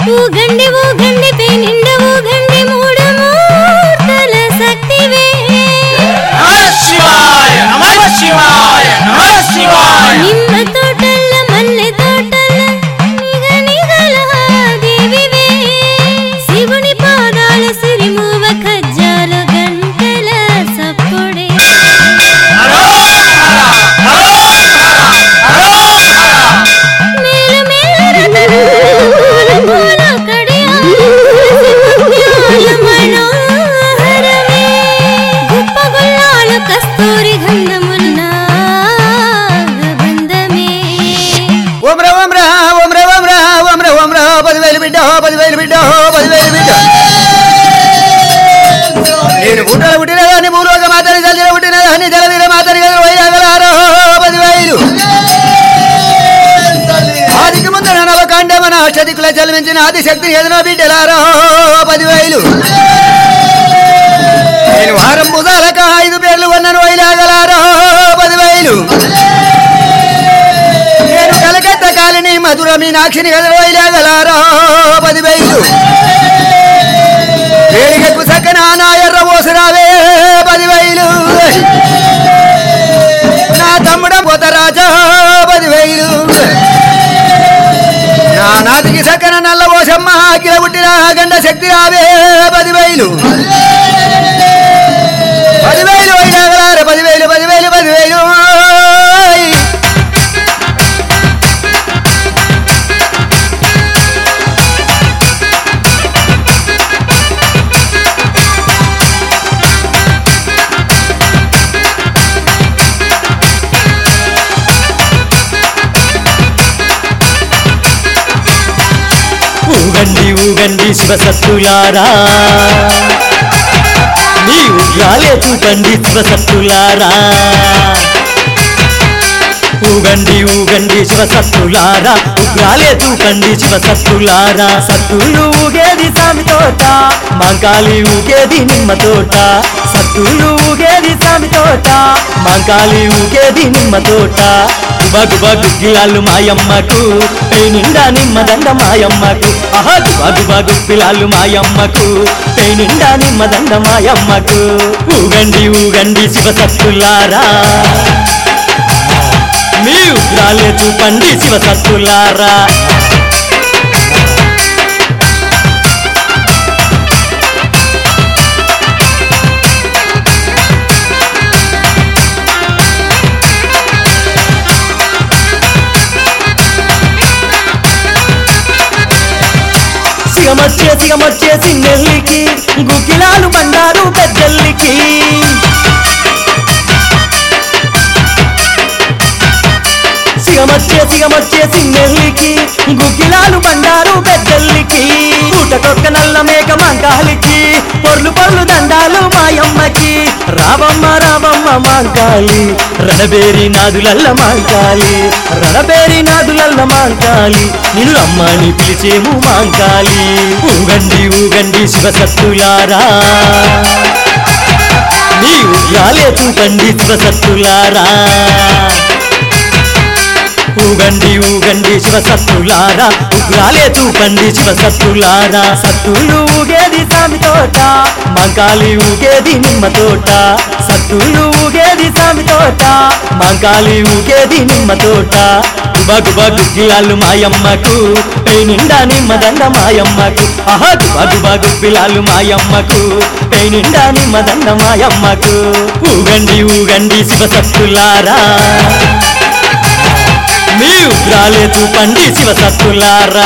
ఊగండి ఊగండి పేనిండ ఊగండి మూడు మూర్తల శక్తివే నమ శివాయ నమ శివాయ నమ శివాయ నిమ్మ తోటల్ల మల్లె తోటల్ల నిగ నిగల దేవివే శివుని పాదాల సిరిమూవ ఖజ్జాలు గంటల సప్పుడే మేలు మేలు పూల పూల కడియాలు ముత్యాల మనోహరమే గుప్ప గుల్లాలు కస్తూరి గంధమున్న బంధమే ఓం రా ఓం రా ఓం రా ఓం రా ఓం రా ఓం రా పదివేలు బిడ్డ పదివేలు బిడ్డ పదివేలు బిడ్డ నేను పుట్టల పుట్టిన దాన్ని భూలోక మాతని తల్లిన పుట్టిన దాన్ని జలవీర మాతని కదా వైరాగలారో పదివేలు ఆదికి ముందు నవకాండ మన అష్టదిక్కుల చలిమించిన ఆదిశక్తిని ఎదునో బిడ్డలారో పదివేలు నేను వారం బుధాలక ఐదు పేర్లు ఉన్నను వైలాగలారో పదివేలు నేను కలకత్త కాలిని మధుర మీనాక్షిని కదలవైలాగలారో పదివేలు వేడిగకు సక్కన నా ఎర్ర ఓసురావే పదివేలు నా తమ్ముడ పోతరాజా పదివేలు నా నాతికి సక్కన నల్ల ఓసమ్మ అఖిల పుట్టిన గండ శక్తి రావే పదివేలు పదివేలు వైలాగలారే పదివేలు పదివేలు పదివేలు ఓయ్. ఊగండి ఊగండి శివసత్తులారా మీ ఉగ్రాలే చూపండి శివసత్తులారా ఊగండి ఊగండి శివసత్తులారా ఉగ్రాలే చూపండి శివసత్తులారా సత్తులు ఊగేది సామి తోట మాంకాలి ఊగేది నిమ్మ తోట సత్తులు ఊగేది సామి తోట మాంకాలి ఊగేది నిమ్మ తోట గుబగుబ గుగ్గిలాలు మాయమ్మకు పై నిండా నిమ్మదండ మాయమ్మకు ఆహా గుబగుబ గుప్పిలాలు మాయమ్మకు పై నిండా నిమ్మదండ మాయమ్మకు ఊగండి ఊగండి శివసత్తులారా మీ ఉగ్రాలే చూపండి శివసత్తులారా సిగమొచ్చే సిగమొచ్చే సింగెల్లికి గుగ్గిలాలు బండారు పెద్దల్లికి సిగమొచ్చే సిగమొచ్చే సింగెల్లికి గుగ్గిలాలు బండారు పెద్దల్లికి పూటకొక్క నల్ల మేక మంకాలికి పొర్లు పొర్లు దండాలు మాయమ్మకి రావమ్మ రావమ్మ మాంకాలి రణబేరి నాదులల్ల మాంకాలి రణబేరి నాదులల్ల మాంకాలి నిన్ను రమ్మని పిలిచేము మాంకాలి ఊగండి ఊగండి శివసత్తులారా నీ ఉగ్రాలే చూపండి శివసత్తులారా ఊగండి ఊగండి శివసత్తులారా ఉగ్రాలే చూపండి శివసత్తులారా సత్తులు ఊగేది సామి తోట మంకాలి ఊగేది నిమ్మ తోట సత్తులు ఊగేది సామి తోట మంకాలి ఊగేది నిమ్మ తోట గుబగుబ గుగ్గిలాలు మాయమ్మకు పై నిండా నిమ్మదండ మాయమ్మకు ఆహా గుబగుబ గుగ్గిలాలు మాయమ్మకు పై నిండా నిమ్మదండ మాయమ్మకు ఊగండి ఊగండి శివసత్తులారా మీ ఉగ్రాలే చూపండి శివసత్తులారా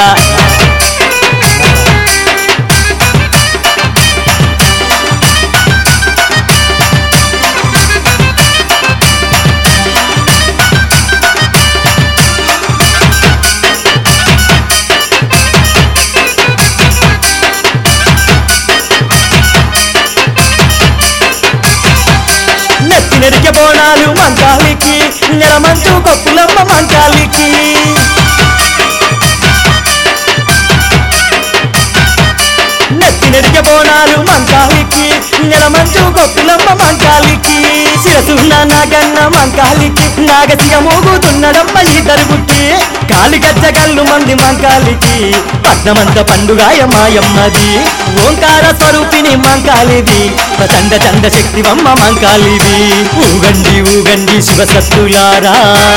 నెత్తి నెరికే బోనాలు మంకాలికి నెలమంచు కొప్పులమ్మ మంకాలికి నెత్తి నెరికే బోనాలు మంకాలికి నెలమంచు కొప్పులమ్మ మంకాలికి శిరసున్న నాగన్న మంకాలికి నాగసిగ మోగుతున్నడమ్మ ఇద్దరు పుట్టి కాలి గజ్జ గల్లు మంది మంకాలికి పద్నమంత పండుగాయ మాయమ్మది ఓంకార స్వరూపిణి మంకాలిది ప్రచండ చండ శక్తివమ్మ మంకాలిది ఊగండి ఊగండి శివసత్తులారా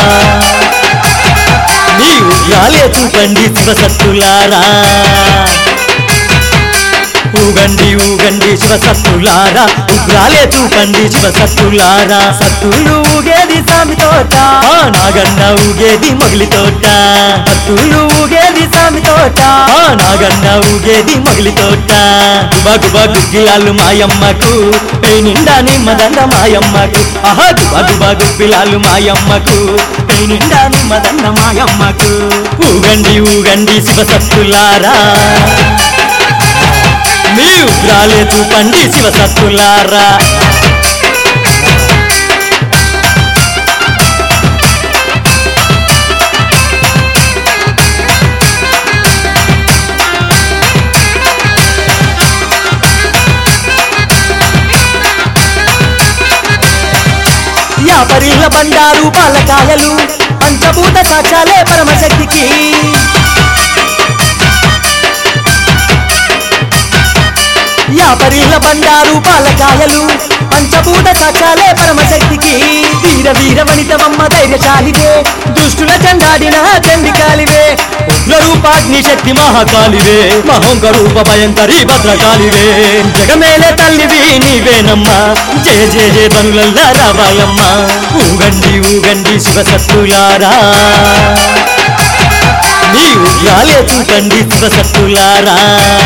నీ ఉగ్రాలే చూపండి శివసత్తులారా ఊగండి ఊగండి శివసత్తులారా ఉగ్రాలే చూపండి శివసత్తులారా సత్తులు ఊగేది సామి తోట ఆ నాగన్న ఊగేది మొగిలి తోట సత్తులు ఊగేది సామి తోట ఆ నాగన్న ఊగేది మొగిలి తోట గుబా గుబా గుగ్గిలాలు మాయమ్మకు పే నిండా నిమ్మదండ మాయమ్మకు ఆహా గుబా గుబా గుగ్గిలాలు మాయమ్మకు పే నిండా నిమ్మదండ మాయమ్మకు ఊగండి ఊగండి శివసత్తులారా మీ ఉగ్రాలే చూపండి శివసత్తులారా యాపరిల్ల బండారు పాలకాయలు పంచభూత సాక్ష్యాలే పరమశక్తికి యాపరిల్ల బండారు పాలకాయలు పంచభూత సాక్ష్యాలే పరమశక్తికి వీర వీర వనితమమ్మ ధైర్యశాలివే దుష్టుల చండాడిన చండికాలివే ఉగ్ర రూపాగ్ని శక్తి మహాకాలివే మహోంక రూప భయంకరి భద్రకాలివే జగమేలే తల్లివి నీవేనమ్మా జయ జయ జయ బనులల్లా రావాలమ్మా ఊగండి ఊగండి శివసత్తులారా నీ ఉగ్రాలే చూపండి శివసత్తులారా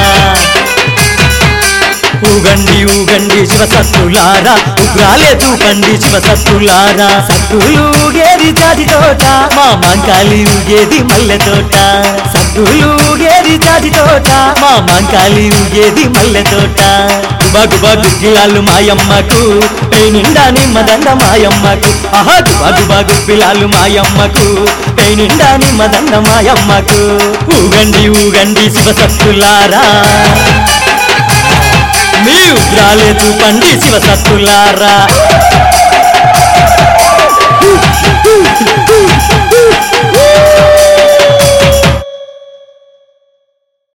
ఊగండి ఊగండి శివసత్తులారా ఉగ్రాలే చూపండి శివసత్తులారా సత్తులు ఊగేది జాతి తోట మా మంకాలి ఊగేది మల్లె తోట సత్తులు ఊగేది జాతి తోట మా మంకాలి ఊగేది మల్లె తోట గుబా గుబా గుగ్గిలాలు మాయమ్మకు పే నిండా నిమ్మదండ మాయమ్మకు ఆహా గుబా గుబా గుగ్గిలాలు మాయమ్మకు పే నిండా నిమ్మదండ మాయమ్మకు ఊగండి ఊగండి శివసత్తులారా మీ ఉగ్రాలే చూపండి శివసత్తులారా